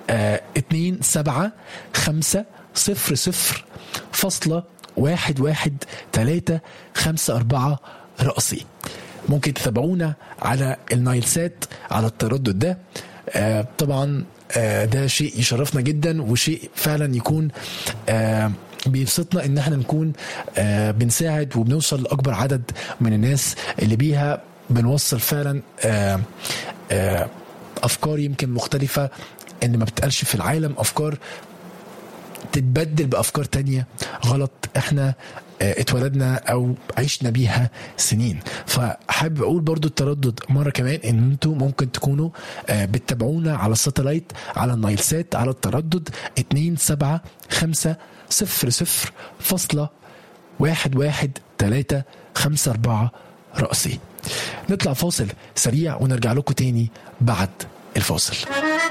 اتنين سبعة خمسة صفر صفر فاصلة واحد واحد تلاتة خمسة أربعة رأسي ممكن تتابعونا على النايل سات على التردد ده آه طبعا آه ده شيء يشرفنا جدا وشيء فعلا يكون آه بيبسطنا ان احنا نكون آه بنساعد وبنوصل لاكبر عدد من الناس اللي بيها بنوصل فعلا آه آه افكار يمكن مختلفه ان ما بتقالش في العالم افكار تتبدل بافكار تانية غلط احنا اه اتولدنا او عشنا بيها سنين فحابب اقول برضو التردد مره كمان ان انتوا ممكن تكونوا اه بتتابعونا على الساتلايت على النايل سات على التردد 2 7 5 0 0 فاصلة واحد واحد تلاتة خمسة أربعة رأسي نطلع فاصل سريع ونرجع لكم تاني بعد الفاصل